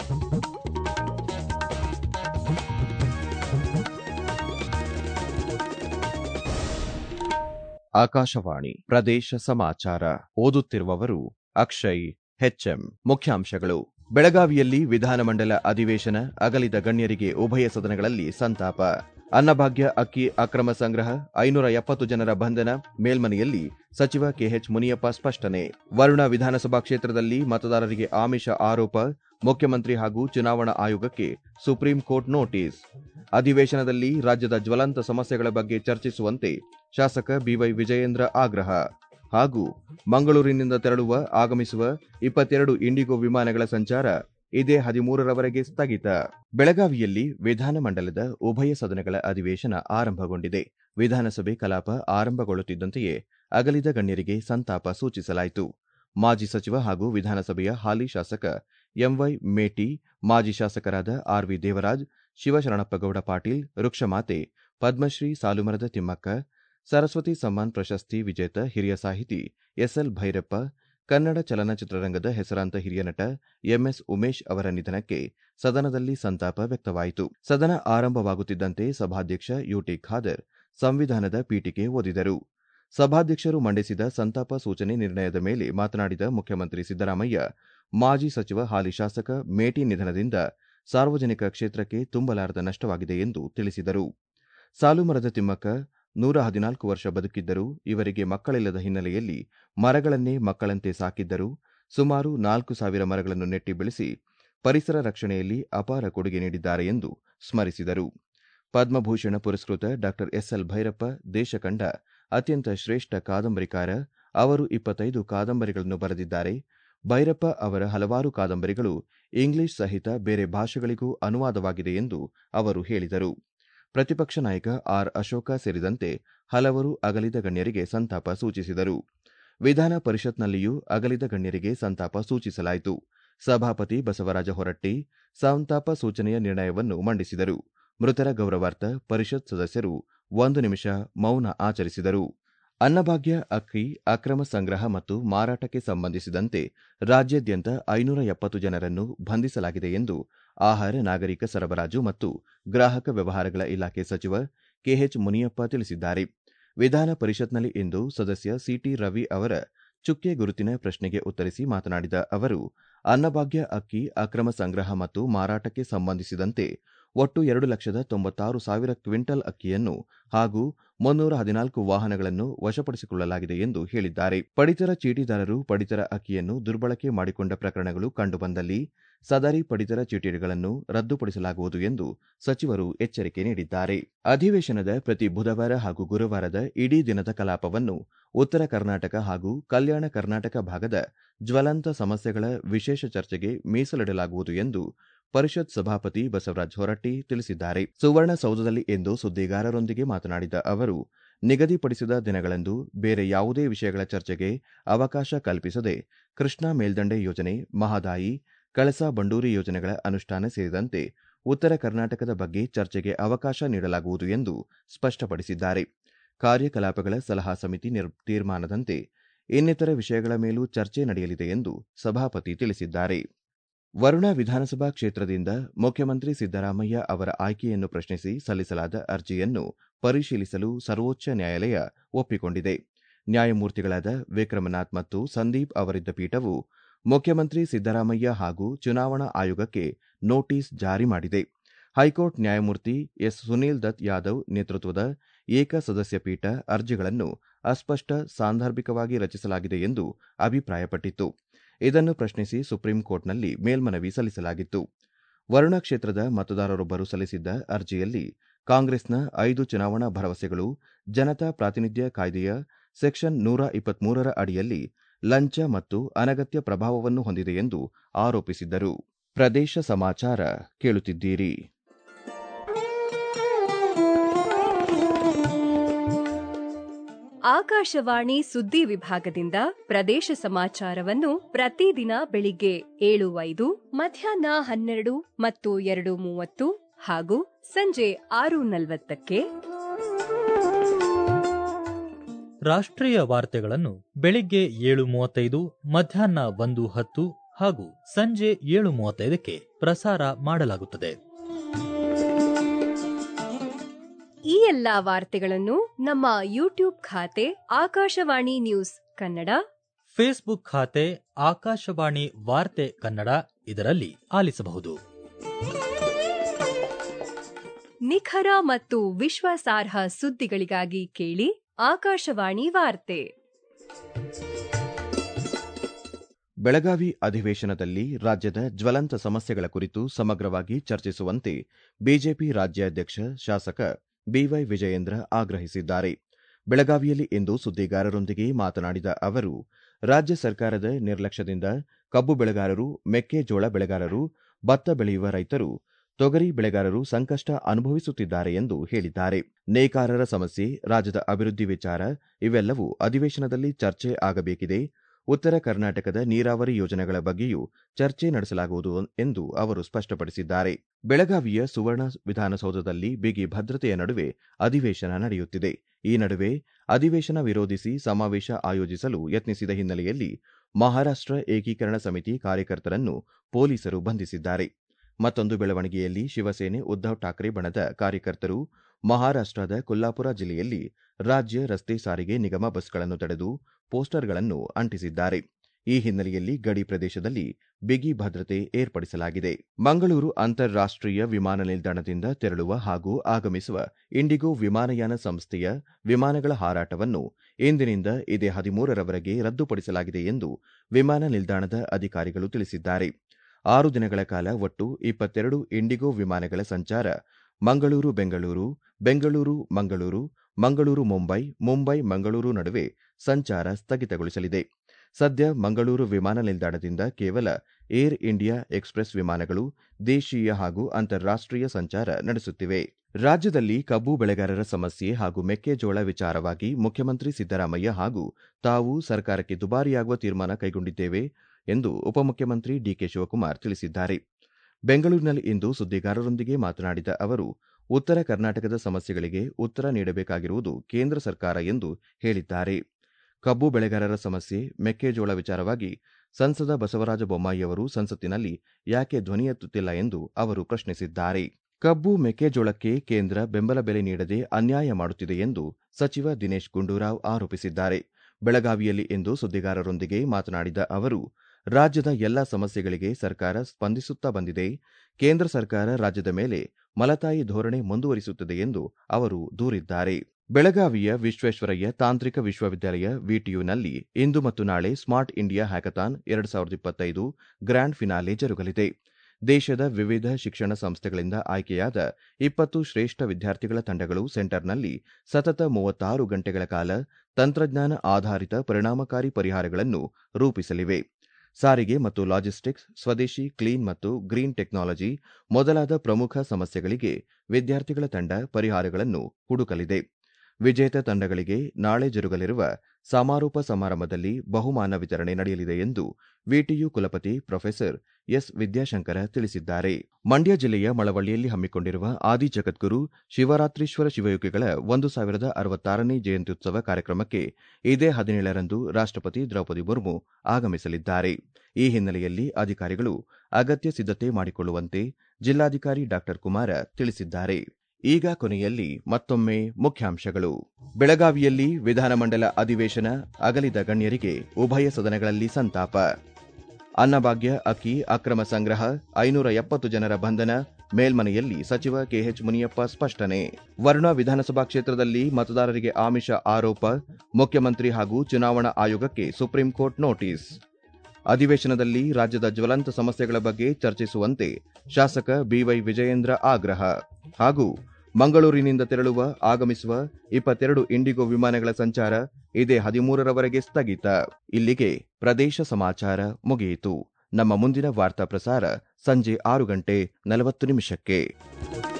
ಆಕಾಶವಾಣಿ ಪ್ರದೇಶ ಸಮಾಚಾರ ಓದುತ್ತಿರುವವರು ಅಕ್ಷಯ್ ಹೆಚ್ಎಂ ಮುಖ್ಯಾಂಶಗಳು ಬೆಳಗಾವಿಯಲ್ಲಿ ವಿಧಾನಮಂಡಲ ಅಧಿವೇಶನ ಅಗಲಿದ ಗಣ್ಯರಿಗೆ ಉಭಯ ಸದನಗಳಲ್ಲಿ ಸಂತಾಪ ಅನ್ನಭಾಗ್ಯ ಅಕ್ಕಿ ಅಕ್ರಮ ಸಂಗ್ರಹ ಐನೂರ ಎಪ್ಪತ್ತು ಜನರ ಬಂಧನ ಮೇಲ್ಮನೆಯಲ್ಲಿ ಸಚಿವ ಕೆಎಚ್ ಮುನಿಯಪ್ಪ ಸ್ಪಷ್ಟನೆ ವರುಣ ವಿಧಾನಸಭಾ ಕ್ಷೇತ್ರದಲ್ಲಿ ಮತದಾರರಿಗೆ ಆಮಿಷ ಆರೋಪ ಮುಖ್ಯಮಂತ್ರಿ ಹಾಗೂ ಚುನಾವಣಾ ಆಯೋಗಕ್ಕೆ ಸುಪ್ರೀಂ ಕೋರ್ಟ್ ನೋಟಿಸ್ ಅಧಿವೇಶನದಲ್ಲಿ ರಾಜ್ಯದ ಜ್ವಲಂತ ಸಮಸ್ಯೆಗಳ ಬಗ್ಗೆ ಚರ್ಚಿಸುವಂತೆ ಶಾಸಕ ಬಿವೈ ವಿಜಯೇಂದ್ರ ಆಗ್ರಹ ಹಾಗೂ ಮಂಗಳೂರಿನಿಂದ ತೆರಳುವ ಆಗಮಿಸುವ ಇಪ್ಪತ್ತೆರಡು ಇಂಡಿಗೋ ವಿಮಾನಗಳ ಸಂಚಾರ ಇದೇ ಹದಿಮೂರರವರೆಗೆ ಸ್ಥಗಿತ ಬೆಳಗಾವಿಯಲ್ಲಿ ವಿಧಾನಮಂಡಲದ ಉಭಯ ಸದನಗಳ ಅಧಿವೇಶನ ಆರಂಭಗೊಂಡಿದೆ ವಿಧಾನಸಭೆ ಕಲಾಪ ಆರಂಭಗೊಳ್ಳುತ್ತಿದ್ದಂತೆಯೇ ಅಗಲಿದ ಗಣ್ಯರಿಗೆ ಸಂತಾಪ ಸೂಚಿಸಲಾಯಿತು ಮಾಜಿ ಸಚಿವ ಹಾಗೂ ವಿಧಾನಸಭೆಯ ಹಾಲಿ ಶಾಸಕ ಎಂವೈ ಮೇಟಿ ಮಾಜಿ ಶಾಸಕರಾದ ಆರ್ವಿ ದೇವರಾಜ್ ಶಿವಶರಣಪ್ಪಗೌಡ ಪಾಟೀಲ್ ವೃಕ್ಷಮಾತೆ ಪದ್ಮಶ್ರೀ ಸಾಲುಮರದ ತಿಮ್ಮಕ್ಕ ಸರಸ್ವತಿ ಸಮ್ಮಾನ್ ಪ್ರಶಸ್ತಿ ವಿಜೇತ ಹಿರಿಯ ಸಾಹಿತಿ ಎಸ್ಎಲ್ ಭೈರಪ್ಪ ಕನ್ನಡ ಚಲನಚಿತ್ರರಂಗದ ಹೆಸರಾಂತ ಹಿರಿಯ ನಟ ಎಂಎಸ್ ಉಮೇಶ್ ಅವರ ನಿಧನಕ್ಕೆ ಸದನದಲ್ಲಿ ಸಂತಾಪ ವ್ಯಕ್ತವಾಯಿತು ಸದನ ಆರಂಭವಾಗುತ್ತಿದ್ದಂತೆ ಸಭಾಧ್ಯಕ್ಷ ಯುಟಿ ಖಾದರ್ ಸಂವಿಧಾನದ ಪೀಠಿಕೆ ಓದಿದರು ಸಭಾಧ್ಯಕ್ಷರು ಮಂಡಿಸಿದ ಸಂತಾಪ ಸೂಚನೆ ನಿರ್ಣಯದ ಮೇಲೆ ಮಾತನಾಡಿದ ಮುಖ್ಯಮಂತ್ರಿ ಸಿದ್ದರಾಮಯ್ಯ ಮಾಜಿ ಸಚಿವ ಹಾಲಿ ಶಾಸಕ ಮೇಟಿ ನಿಧನದಿಂದ ಸಾರ್ವಜನಿಕ ಕ್ಷೇತ್ರಕ್ಕೆ ತುಂಬಲಾರದ ನಷ್ಟವಾಗಿದೆ ಎಂದು ತಿಳಿಸಿದರು ಸಾಲುಮರದ ತಿಮ್ಮಕ್ಕ ನೂರ ಹದಿನಾಲ್ಕು ವರ್ಷ ಬದುಕಿದ್ದರು ಇವರಿಗೆ ಮಕ್ಕಳಿಲ್ಲದ ಹಿನ್ನೆಲೆಯಲ್ಲಿ ಮರಗಳನ್ನೇ ಮಕ್ಕಳಂತೆ ಸಾಕಿದ್ದರು ಸುಮಾರು ನಾಲ್ಕು ಸಾವಿರ ಮರಗಳನ್ನು ನೆಟ್ಟಿ ಬೆಳೆಸಿ ಪರಿಸರ ರಕ್ಷಣೆಯಲ್ಲಿ ಅಪಾರ ಕೊಡುಗೆ ನೀಡಿದ್ದಾರೆ ಎಂದು ಸ್ಮರಿಸಿದರು ಪದ್ಮಭೂಷಣ ಪುರಸ್ಕೃತ ಡಾ ಎಸ್ಎಲ್ ಭೈರಪ್ಪ ದೇಶ ಕಂಡ ಅತ್ಯಂತ ಶ್ರೇಷ್ಠ ಕಾದಂಬರಿಕಾರ ಅವರು ಇಪ್ಪತ್ತೈದು ಕಾದಂಬರಿಗಳನ್ನು ಬರೆದಿದ್ದಾರೆ ಭೈರಪ್ಪ ಅವರ ಹಲವಾರು ಕಾದಂಬರಿಗಳು ಇಂಗ್ಲಿಷ್ ಸಹಿತ ಬೇರೆ ಭಾಷೆಗಳಿಗೂ ಅನುವಾದವಾಗಿದೆ ಎಂದು ಅವರು ಹೇಳಿದರು ಪ್ರತಿಪಕ್ಷ ನಾಯಕ ಆರ್ ಅಶೋಕ ಸೇರಿದಂತೆ ಹಲವರು ಅಗಲಿದ ಗಣ್ಯರಿಗೆ ಸಂತಾಪ ಸೂಚಿಸಿದರು ವಿಧಾನ ಪರಿಷತ್ನಲ್ಲಿಯೂ ಅಗಲಿದ ಗಣ್ಯರಿಗೆ ಸಂತಾಪ ಸೂಚಿಸಲಾಯಿತು ಸಭಾಪತಿ ಬಸವರಾಜ ಹೊರಟ್ಟಿ ಸಂತಾಪ ಸೂಚನೆಯ ನಿರ್ಣಯವನ್ನು ಮಂಡಿಸಿದರು ಮೃತರ ಗೌರವಾರ್ಥ ಪರಿಷತ್ ಸದಸ್ಯರು ಒಂದು ನಿಮಿಷ ಮೌನ ಆಚರಿಸಿದರು ಅನ್ನಭಾಗ್ಯ ಅಕ್ಕಿ ಅಕ್ರಮ ಸಂಗ್ರಹ ಮತ್ತು ಮಾರಾಟಕ್ಕೆ ಸಂಬಂಧಿಸಿದಂತೆ ರಾಜ್ಯಾದ್ಯಂತ ಐನೂರ ಎಪ್ಪತ್ತು ಜನರನ್ನು ಬಂಧಿಸಲಾಗಿದೆ ಎಂದು ಆಹಾರ ನಾಗರಿಕ ಸರಬರಾಜು ಮತ್ತು ಗ್ರಾಹಕ ವ್ಯವಹಾರಗಳ ಇಲಾಖೆ ಸಚಿವ ಕೆಎಚ್ ಮುನಿಯಪ್ಪ ತಿಳಿಸಿದ್ದಾರೆ ವಿಧಾನ ಪರಿಷತ್ನಲ್ಲಿ ಇಂದು ಸದಸ್ಯ ಸಿಟಿ ರವಿ ಅವರ ಚುಕ್ಕೆ ಗುರುತಿನ ಪ್ರಶ್ನೆಗೆ ಉತ್ತರಿಸಿ ಮಾತನಾಡಿದ ಅವರು ಅನ್ನಭಾಗ್ಯ ಅಕ್ಕಿ ಅಕ್ರಮ ಸಂಗ್ರಹ ಮತ್ತು ಮಾರಾಟಕ್ಕೆ ಸಂಬಂಧಿಸಿದಂತೆ ಒಟ್ಟು ಎರಡು ಲಕ್ಷದ ತೊಂಬತ್ತಾರು ಸಾವಿರ ಕ್ವಿಂಟಲ್ ಅಕ್ಕಿಯನ್ನು ಹಾಗೂ ಮುನ್ನೂರ ಹದಿನಾಲ್ಕು ವಾಹನಗಳನ್ನು ವಶಪಡಿಸಿಕೊಳ್ಳಲಾಗಿದೆ ಎಂದು ಹೇಳಿದ್ದಾರೆ ಪಡಿತರ ಚೀಟಿದಾರರು ಪಡಿತರ ಅಕ್ಕಿಯನ್ನು ದುರ್ಬಳಕೆ ಮಾಡಿಕೊಂಡ ಪ್ರಕರಣಗಳು ಕಂಡುಬಂದಲ್ಲಿ ಸದರಿ ಪಡಿತರ ಚೀಟಿಗಳನ್ನು ರದ್ದುಪಡಿಸಲಾಗುವುದು ಎಂದು ಸಚಿವರು ಎಚ್ಚರಿಕೆ ನೀಡಿದ್ದಾರೆ ಅಧಿವೇಶನದ ಪ್ರತಿ ಬುಧವಾರ ಹಾಗೂ ಗುರುವಾರದ ಇಡೀ ದಿನದ ಕಲಾಪವನ್ನು ಉತ್ತರ ಕರ್ನಾಟಕ ಹಾಗೂ ಕಲ್ಯಾಣ ಕರ್ನಾಟಕ ಭಾಗದ ಜ್ವಲಂತ ಸಮಸ್ಯೆಗಳ ವಿಶೇಷ ಚರ್ಚೆಗೆ ಮೀಸಲಿಡಲಾಗುವುದು ಎಂದು ಪರಿಷತ್ ಸಭಾಪತಿ ಬಸವರಾಜ ಹೊರಟ್ಟಿ ತಿಳಿಸಿದ್ದಾರೆ ಸುವರ್ಣಸೌಧದಲ್ಲಿ ಇಂದು ಸುದ್ದಿಗಾರರೊಂದಿಗೆ ಮಾತನಾಡಿದ ಅವರು ನಿಗದಿಪಡಿಸಿದ ದಿನಗಳಂದು ಬೇರೆ ಯಾವುದೇ ವಿಷಯಗಳ ಚರ್ಚೆಗೆ ಅವಕಾಶ ಕಲ್ಪಿಸದೆ ಕೃಷ್ಣಾ ಮೇಲ್ದಂಡೆ ಯೋಜನೆ ಮಹದಾಯಿ ಕಳಸಾ ಬಂಡೂರಿ ಯೋಜನೆಗಳ ಅನುಷ್ಠಾನ ಸೇರಿದಂತೆ ಉತ್ತರ ಕರ್ನಾಟಕದ ಬಗ್ಗೆ ಚರ್ಚೆಗೆ ಅವಕಾಶ ನೀಡಲಾಗುವುದು ಎಂದು ಸ್ಪಷ್ಟಪಡಿಸಿದ್ದಾರೆ ಕಾರ್ಯಕಲಾಪಗಳ ಸಲಹಾ ಸಮಿತಿ ತೀರ್ಮಾನದಂತೆ ಇನ್ನಿತರ ವಿಷಯಗಳ ಮೇಲೂ ಚರ್ಚೆ ನಡೆಯಲಿದೆ ಎಂದು ಸಭಾಪತಿ ತಿಳಿಸಿದ್ದಾರೆ ವರುಣ ವಿಧಾನಸಭಾ ಕ್ಷೇತ್ರದಿಂದ ಮುಖ್ಯಮಂತ್ರಿ ಸಿದ್ದರಾಮಯ್ಯ ಅವರ ಆಯ್ಕೆಯನ್ನು ಪ್ರಶ್ನಿಸಿ ಸಲ್ಲಿಸಲಾದ ಅರ್ಜಿಯನ್ನು ಪರಿಶೀಲಿಸಲು ಸರ್ವೋಚ್ಚ ನ್ಯಾಯಾಲಯ ಒಪ್ಪಿಕೊಂಡಿದೆ ನ್ಯಾಯಮೂರ್ತಿಗಳಾದ ವಿಕ್ರಮನಾಥ್ ಮತ್ತು ಸಂದೀಪ್ ಅವರಿದ್ದ ಪೀಠವು ಮುಖ್ಯಮಂತ್ರಿ ಸಿದ್ದರಾಮಯ್ಯ ಹಾಗೂ ಚುನಾವಣಾ ಆಯೋಗಕ್ಕೆ ನೋಟಿಸ್ ಜಾರಿ ಮಾಡಿದೆ ಹೈಕೋರ್ಟ್ ನ್ಯಾಯಮೂರ್ತಿ ಎಸ್ ಸುನೀಲ್ ದತ್ ಯಾದವ್ ನೇತೃತ್ವದ ಏಕಸದಸ್ಯ ಪೀಠ ಅರ್ಜಿಗಳನ್ನು ಅಸ್ಪಷ್ಟ ಸಾಂದರ್ಭಿಕವಾಗಿ ರಚಿಸಲಾಗಿದೆ ಎಂದು ಅಭಿಪ್ರಾಯಪಟ್ಟಿತ್ತು ಇದನ್ನು ಪ್ರಶ್ನಿಸಿ ಸುಪ್ರೀಂ ಕೋರ್ಟ್ನಲ್ಲಿ ಮೇಲ್ಮನವಿ ಸಲ್ಲಿಸಲಾಗಿತ್ತು ವರುಣ ಕ್ಷೇತ್ರದ ಮತದಾರರೊಬ್ಬರು ಸಲ್ಲಿಸಿದ್ದ ಅರ್ಜಿಯಲ್ಲಿ ಕಾಂಗ್ರೆಸ್ನ ಐದು ಚುನಾವಣಾ ಭರವಸೆಗಳು ಜನತಾ ಪ್ರಾತಿನಿಧ್ಯ ಕಾಯ್ದೆಯ ಸೆಕ್ಷನ್ ನೂರ ಇಪ್ಪತ್ಮೂರರ ಅಡಿಯಲ್ಲಿ ಲಂಚ ಮತ್ತು ಅನಗತ್ಯ ಪ್ರಭಾವವನ್ನು ಹೊಂದಿದೆ ಎಂದು ಆರೋಪಿಸಿದ್ದರು ಪ್ರದೇಶ ಸಮಾಚಾರ ಕೇಳುತ್ತಿದ್ದೀರಿ ಆಕಾಶವಾಣಿ ಸುದ್ದಿ ವಿಭಾಗದಿಂದ ಪ್ರದೇಶ ಸಮಾಚಾರವನ್ನು ಪ್ರತಿದಿನ ಬೆಳಿಗ್ಗೆ ಏಳು ಐದು ಮಧ್ಯಾಹ್ನ ಹನ್ನೆರಡು ಮತ್ತು ಎರಡು ಮೂವತ್ತು ಹಾಗೂ ಸಂಜೆ ಆರು ನಲವತ್ತಕ್ಕೆ ರಾಷ್ಟ್ರೀಯ ವಾರ್ತೆಗಳನ್ನು ಬೆಳಿಗ್ಗೆ ಏಳು ಮೂವತ್ತೈದು ಮಧ್ಯಾಹ್ನ ಒಂದು ಹತ್ತು ಹಾಗೂ ಸಂಜೆ ಏಳು ಮೂವತ್ತೈದಕ್ಕೆ ಪ್ರಸಾರ ಮಾಡಲಾಗುತ್ತದೆ ಈ ಎಲ್ಲಾ ವಾರ್ತೆಗಳನ್ನು ನಮ್ಮ ಯೂಟ್ಯೂಬ್ ಖಾತೆ ಆಕಾಶವಾಣಿ ನ್ಯೂಸ್ ಕನ್ನಡ ಫೇಸ್ಬುಕ್ ಖಾತೆ ಆಕಾಶವಾಣಿ ವಾರ್ತೆ ಕನ್ನಡ ಇದರಲ್ಲಿ ಆಲಿಸಬಹುದು ನಿಖರ ಮತ್ತು ವಿಶ್ವಾಸಾರ್ಹ ಸುದ್ದಿಗಳಿಗಾಗಿ ಕೇಳಿ ಆಕಾಶವಾಣಿ ವಾರ್ತೆ ಬೆಳಗಾವಿ ಅಧಿವೇಶನದಲ್ಲಿ ರಾಜ್ಯದ ಜ್ವಲಂತ ಸಮಸ್ಯೆಗಳ ಕುರಿತು ಸಮಗ್ರವಾಗಿ ಚರ್ಚಿಸುವಂತೆ ಬಿಜೆಪಿ ರಾಜ್ಯಾಧ್ಯಕ್ಷ ಶಾಸಕ ಬಿವೈ ವಿಜಯೇಂದ್ರ ಆಗ್ರಹಿಸಿದ್ದಾರೆ ಬೆಳಗಾವಿಯಲ್ಲಿ ಇಂದು ಸುದ್ದಿಗಾರರೊಂದಿಗೆ ಮಾತನಾಡಿದ ಅವರು ರಾಜ್ಯ ಸರ್ಕಾರದ ನಿರ್ಲಕ್ಷ್ಯದಿಂದ ಕಬ್ಬು ಬೆಳೆಗಾರರು ಮೆಕ್ಕೆಜೋಳ ಬೆಳೆಗಾರರು ಭತ್ತ ಬೆಳೆಯುವ ರೈತರು ತೊಗರಿ ಬೆಳೆಗಾರರು ಸಂಕಷ್ಟ ಅನುಭವಿಸುತ್ತಿದ್ದಾರೆ ಎಂದು ಹೇಳಿದ್ದಾರೆ ನೇಕಾರರ ಸಮಸ್ಯೆ ರಾಜ್ಯದ ಅಭಿವೃದ್ಧಿ ವಿಚಾರ ಇವೆಲ್ಲವೂ ಅಧಿವೇಶನದಲ್ಲಿ ಚರ್ಚೆ ಆಗಬೇಕಿದೆ ಉತ್ತರ ಕರ್ನಾಟಕದ ನೀರಾವರಿ ಯೋಜನೆಗಳ ಬಗ್ಗೆಯೂ ಚರ್ಚೆ ನಡೆಸಲಾಗುವುದು ಎಂದು ಅವರು ಸ್ಪಷ್ಟಪಡಿಸಿದ್ದಾರೆ ಬೆಳಗಾವಿಯ ಸುವರ್ಣ ವಿಧಾನಸೌಧದಲ್ಲಿ ಬಿಗಿ ಭದ್ರತೆಯ ನಡುವೆ ಅಧಿವೇಶನ ನಡೆಯುತ್ತಿದೆ ಈ ನಡುವೆ ಅಧಿವೇಶನ ವಿರೋಧಿಸಿ ಸಮಾವೇಶ ಆಯೋಜಿಸಲು ಯತ್ನಿಸಿದ ಹಿನ್ನೆಲೆಯಲ್ಲಿ ಮಹಾರಾಷ್ಟ್ರ ಏಕೀಕರಣ ಸಮಿತಿ ಕಾರ್ಯಕರ್ತರನ್ನು ಪೊಲೀಸರು ಬಂಧಿಸಿದ್ದಾರೆ ಮತ್ತೊಂದು ಬೆಳವಣಿಗೆಯಲ್ಲಿ ಶಿವಸೇನೆ ಉದ್ದವ್ ಠಾಕ್ರೆ ಬಣದ ಕಾರ್ಯಕರ್ತರು ಮಹಾರಾಷ್ಟ್ರದ ಕೊಲ್ಲಾಪುರ ಜಿಲ್ಲೆಯಲ್ಲಿ ರಾಜ್ಯ ರಸ್ತೆ ಸಾರಿಗೆ ನಿಗಮ ಬಸ್ಗಳನ್ನು ತಡೆದು ಪೋಸ್ಟರ್ಗಳನ್ನು ಅಂಟಿಸಿದ್ದಾರೆ ಈ ಹಿನ್ನೆಲೆಯಲ್ಲಿ ಗಡಿ ಪ್ರದೇಶದಲ್ಲಿ ಬಿಗಿ ಭದ್ರತೆ ಏರ್ಪಡಿಸಲಾಗಿದೆ ಮಂಗಳೂರು ಅಂತಾರಾಷ್ಟ್ರೀಯ ವಿಮಾನ ನಿಲ್ದಾಣದಿಂದ ತೆರಳುವ ಹಾಗೂ ಆಗಮಿಸುವ ಇಂಡಿಗೋ ವಿಮಾನಯಾನ ಸಂಸ್ಥೆಯ ವಿಮಾನಗಳ ಹಾರಾಟವನ್ನು ಇಂದಿನಿಂದ ಇದೇ ಹದಿಮೂರರವರೆಗೆ ರದ್ದುಪಡಿಸಲಾಗಿದೆ ಎಂದು ವಿಮಾನ ನಿಲ್ದಾಣದ ಅಧಿಕಾರಿಗಳು ತಿಳಿಸಿದ್ದಾರೆ ಆರು ದಿನಗಳ ಕಾಲ ಒಟ್ಟು ಇಪ್ಪತ್ತೆರಡು ಇಂಡಿಗೋ ವಿಮಾನಗಳ ಸಂಚಾರ ಮಂಗಳೂರು ಬೆಂಗಳೂರು ಬೆಂಗಳೂರು ಮಂಗಳೂರು ಮಂಗಳೂರು ಮುಂಬೈ ಮುಂಬೈ ಮಂಗಳೂರು ನಡುವೆ ಸಂಚಾರ ಸ್ಥಗಿತಗೊಳಿಸಲಿದೆ ಸದ್ಯ ಮಂಗಳೂರು ವಿಮಾನ ನಿಲ್ದಾಣದಿಂದ ಕೇವಲ ಏರ್ ಇಂಡಿಯಾ ಎಕ್ಸ್ಪ್ರೆಸ್ ವಿಮಾನಗಳು ದೇಶೀಯ ಹಾಗೂ ಅಂತಾರಾಷ್ಟ್ರೀಯ ಸಂಚಾರ ನಡೆಸುತ್ತಿವೆ ರಾಜ್ಯದಲ್ಲಿ ಕಬ್ಬು ಬೆಳೆಗಾರರ ಸಮಸ್ಯೆ ಹಾಗೂ ಮೆಕ್ಕೆಜೋಳ ವಿಚಾರವಾಗಿ ಮುಖ್ಯಮಂತ್ರಿ ಸಿದ್ದರಾಮಯ್ಯ ಹಾಗೂ ತಾವು ಸರ್ಕಾರಕ್ಕೆ ದುಬಾರಿಯಾಗುವ ತೀರ್ಮಾನ ಕೈಗೊಂಡಿದ್ದೇವೆ ಎಂದು ಉಪಮುಖ್ಯಮಂತ್ರಿ ಡಿಕೆ ಶಿವಕುಮಾರ್ ತಿಳಿಸಿದ್ದಾರೆ ಬೆಂಗಳೂರಿನಲ್ಲಿ ಇಂದು ಸುದ್ದಿಗಾರರೊಂದಿಗೆ ಮಾತನಾಡಿದ ಅವರು ಉತ್ತರ ಕರ್ನಾಟಕದ ಸಮಸ್ಯೆಗಳಿಗೆ ಉತ್ತರ ನೀಡಬೇಕಾಗಿರುವುದು ಕೇಂದ್ರ ಸರ್ಕಾರ ಎಂದು ಹೇಳಿದ್ದಾರೆ ಕಬ್ಬು ಬೆಳೆಗಾರರ ಸಮಸ್ಯೆ ಮೆಕ್ಕೆಜೋಳ ವಿಚಾರವಾಗಿ ಸಂಸದ ಬಸವರಾಜ ಬೊಮ್ಮಾಯಿಯವರು ಸಂಸತ್ತಿನಲ್ಲಿ ಯಾಕೆ ಧ್ವನಿ ಎತ್ತುತ್ತಿಲ್ಲ ಎಂದು ಅವರು ಪ್ರಶ್ನಿಸಿದ್ದಾರೆ ಕಬ್ಬು ಮೆಕ್ಕೆಜೋಳಕ್ಕೆ ಕೇಂದ್ರ ಬೆಂಬಲ ಬೆಲೆ ನೀಡದೆ ಅನ್ಯಾಯ ಮಾಡುತ್ತಿದೆ ಎಂದು ಸಚಿವ ದಿನೇಶ್ ಗುಂಡೂರಾವ್ ಆರೋಪಿಸಿದ್ದಾರೆ ಬೆಳಗಾವಿಯಲ್ಲಿ ಇಂದು ಸುದ್ದಿಗಾರರೊಂದಿಗೆ ಮಾತನಾಡಿದ ಅವರು ರಾಜ್ಯದ ಎಲ್ಲಾ ಸಮಸ್ಯೆಗಳಿಗೆ ಸರ್ಕಾರ ಸ್ಪಂದಿಸುತ್ತಾ ಬಂದಿದೆ ಕೇಂದ್ರ ಸರ್ಕಾರ ರಾಜ್ಯದ ಮೇಲೆ ಮಲತಾಯಿ ಧೋರಣೆ ಮುಂದುವರಿಸುತ್ತದೆ ಎಂದು ಅವರು ದೂರಿದ್ದಾರೆ ಬೆಳಗಾವಿಯ ವಿಶ್ವೇಶ್ವರಯ್ಯ ತಾಂತ್ರಿಕ ವಿಶ್ವವಿದ್ಯಾಲಯ ವಿಟಿಯುನಲ್ಲಿ ಇಂದು ಮತ್ತು ನಾಳೆ ಸ್ಮಾರ್ಟ್ ಇಂಡಿಯಾ ಹ್ಯಾಕಥಾನ್ ಎರಡು ಸಾವಿರದ ಇಪ್ಪತ್ತೈದು ಗ್ರ್ಯಾಂಡ್ ಫಿನಾಲೆ ಜರುಗಲಿದೆ ದೇಶದ ವಿವಿಧ ಶಿಕ್ಷಣ ಸಂಸ್ಥೆಗಳಿಂದ ಆಯ್ಕೆಯಾದ ಇಪ್ಪತ್ತು ಶ್ರೇಷ್ಠ ವಿದ್ಯಾರ್ಥಿಗಳ ತಂಡಗಳು ಸೆಂಟರ್ನಲ್ಲಿ ಸತತ ಮೂವತ್ತಾರು ಗಂಟೆಗಳ ಕಾಲ ತಂತ್ರಜ್ಞಾನ ಆಧಾರಿತ ಪರಿಣಾಮಕಾರಿ ಪರಿಹಾರಗಳನ್ನು ರೂಪಿಸಲಿವೆ ಸಾರಿಗೆ ಮತ್ತು ಲಾಜಿಸ್ಟಿಕ್ಸ್ ಸ್ವದೇಶಿ ಕ್ಲೀನ್ ಮತ್ತು ಗ್ರೀನ್ ಟೆಕ್ನಾಲಜಿ ಮೊದಲಾದ ಪ್ರಮುಖ ಸಮಸ್ಯೆಗಳಿಗೆ ವಿದ್ಯಾರ್ಥಿಗಳ ತಂಡ ಪರಿಹಾರಗಳನ್ನು ಹುಡುಕಲಿದೆ ವಿಜೇತ ತಂಡಗಳಿಗೆ ನಾಳೆ ಜರುಗಲಿರುವ ಸಮಾರೋಪ ಸಮಾರಂಭದಲ್ಲಿ ಬಹುಮಾನ ವಿತರಣೆ ನಡೆಯಲಿದೆ ಎಂದು ವಿಟಿಯು ಕುಲಪತಿ ಪ್ರೊಫೆಸರ್ ಎಸ್ ವಿದ್ಯಾಶಂಕರ ತಿಳಿಸಿದ್ದಾರೆ ಮಂಡ್ಯ ಜಿಲ್ಲೆಯ ಮಳವಳ್ಳಿಯಲ್ಲಿ ಹಮ್ಮಿಕೊಂಡಿರುವ ಆದಿ ಜಗದ್ಗುರು ಶಿವರಾತ್ರೀಶ್ವರ ಶಿವಯೋಗಿಗಳ ಒಂದು ಸಾವಿರದ ಅರವತ್ತಾರನೇ ಜಯಂತ್ಯುತ್ಸವ ಕಾರ್ಯಕ್ರಮಕ್ಕೆ ಇದೇ ಹದಿನೇಳರಂದು ರಾಷ್ಟ್ರಪತಿ ದ್ರೌಪದಿ ಮುರ್ಮು ಆಗಮಿಸಲಿದ್ದಾರೆ ಈ ಹಿನ್ನೆಲೆಯಲ್ಲಿ ಅಧಿಕಾರಿಗಳು ಅಗತ್ಯ ಸಿದ್ಧತೆ ಮಾಡಿಕೊಳ್ಳುವಂತೆ ಜಿಲ್ಲಾಧಿಕಾರಿ ಡಾ ಕುಮಾರ ತಿಳಿಸಿದ್ದಾರೆ ಈಗ ಕೊನೆಯಲ್ಲಿ ಮತ್ತೊಮ್ಮೆ ಮುಖ್ಯಾಂಶಗಳು ಬೆಳಗಾವಿಯಲ್ಲಿ ವಿಧಾನಮಂಡಲ ಅಧಿವೇಶನ ಅಗಲಿದ ಗಣ್ಯರಿಗೆ ಉಭಯ ಸದನಗಳಲ್ಲಿ ಸಂತಾಪ ಅನ್ನಭಾಗ್ಯ ಅಕ್ಕಿ ಅಕ್ರಮ ಸಂಗ್ರಹ ಐನೂರ ಎಪ್ಪತ್ತು ಜನರ ಬಂಧನ ಮೇಲ್ಮನೆಯಲ್ಲಿ ಸಚಿವ ಕೆಎಚ್ ಮುನಿಯಪ್ಪ ಸ್ಪಷ್ಟನೆ ವರ್ಣ ವಿಧಾನಸಭಾ ಕ್ಷೇತ್ರದಲ್ಲಿ ಮತದಾರರಿಗೆ ಆಮಿಷ ಆರೋಪ ಮುಖ್ಯಮಂತ್ರಿ ಹಾಗೂ ಚುನಾವಣಾ ಆಯೋಗಕ್ಕೆ ಸುಪ್ರೀಂ ಕೋರ್ಟ್ ನೋಟಿಸ್ ಅಧಿವೇಶನದಲ್ಲಿ ರಾಜ್ಯದ ಜ್ವಲಂತ ಸಮಸ್ಯೆಗಳ ಬಗ್ಗೆ ಚರ್ಚಿಸುವಂತೆ ಶಾಸಕ ಬಿವೈ ವಿಜಯೇಂದ್ರ ಆಗ್ರಹ ಹಾಗೂ ಮಂಗಳೂರಿನಿಂದ ತೆರಳುವ ಆಗಮಿಸುವ ಇಪ್ಪತ್ತೆರಡು ಇಂಡಿಗೋ ವಿಮಾನಗಳ ಸಂಚಾರ ಇದೇ ಹದಿಮೂರರವರೆಗೆ ಸ್ಥಗಿತ ಇಲ್ಲಿಗೆ ಪ್ರದೇಶ ಸಮಾಚಾರ ಮುಗಿಯಿತು ನಮ್ಮ ಮುಂದಿನ ವಾರ್ತಾ ಪ್ರಸಾರ ಸಂಜೆ ಆರು ಗಂಟೆ ನಲವತ್ತು ನಿಮಿಷಕ್ಕೆ